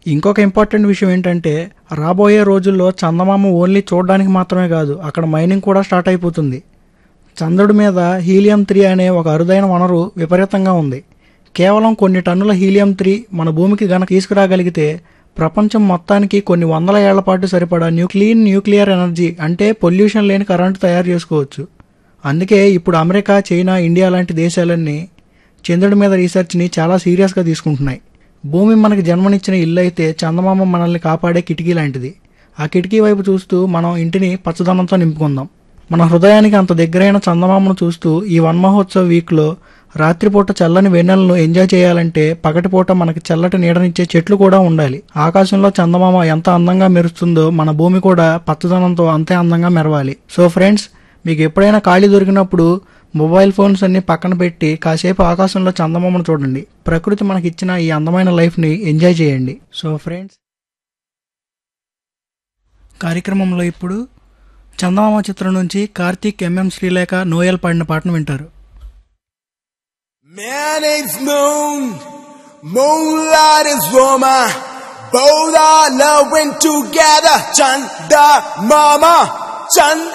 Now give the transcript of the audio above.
ఇంకొక ఇంపార్టెంట్ విషయం ఏంటంటే రాబోయే రోజుల్లో చందమామ ఓన్లీ చూడడానికి మాత్రమే కాదు అక్కడ మైనింగ్ కూడా స్టార్ట్ అయిపోతుంది చంద్రుడి మీద హీలియం త్రీ అనే ఒక అరుదైన వనరు విపరీతంగా ఉంది కేవలం కొన్ని టన్నుల హీలియం త్రీ మన భూమికి గనక తీసుకురాగలిగితే ప్రపంచం మొత్తానికి కొన్ని వందల ఏళ్ల పాటు సరిపడా న్యూ క్లీన్ న్యూక్లియర్ ఎనర్జీ అంటే పొల్యూషన్ లేని కరెంటు తయారు చేసుకోవచ్చు అందుకే ఇప్పుడు అమెరికా చైనా ఇండియా లాంటి దేశాలన్నీ చంద్రుడి మీద రీసెర్చ్ని చాలా సీరియస్గా తీసుకుంటున్నాయి భూమి మనకి జన్మనిచ్చిన ఇల్లు అయితే చందమామ మనల్ని కాపాడే కిటికీ లాంటిది ఆ కిటికీ వైపు చూస్తూ మనం ఇంటిని పచ్చదనంతో నింపుకుందాం మన హృదయానికి అంత దగ్గరైన చందమామను చూస్తూ ఈ వన్ మహోత్సవ్ వీక్లో రాత్రిపూట చల్లని వెన్నెలను ఎంజాయ్ చేయాలంటే పగటిపూట మనకి చల్లటి నీడనిచ్చే చెట్లు కూడా ఉండాలి ఆకాశంలో చందమామ ఎంత అందంగా మెరుస్తుందో మన భూమి కూడా పచ్చదనంతో అంతే అందంగా మెరవాలి సో ఫ్రెండ్స్ మీకు ఎప్పుడైనా ఖాళీ దొరికినప్పుడు మొబైల్ ఫోన్స్ అన్ని పక్కన పెట్టి కాసేపు ఆకాశంలో చందమామను చూడండి ప్రకృతి మనకిచ్చిన ఈ అందమైన లైఫ్ని ఎంజాయ్ చేయండి సో ఫ్రెండ్స్ కార్యక్రమంలో ఇప్పుడు చందమామ చిత్రం నుంచి కార్తీక్ ఎంఎం శ్రీలేఖ నోయల్ పాడిన పాటను వింటారు Man is moon, moonlight is woman. Both are loving together. Chanda mama, Chanda.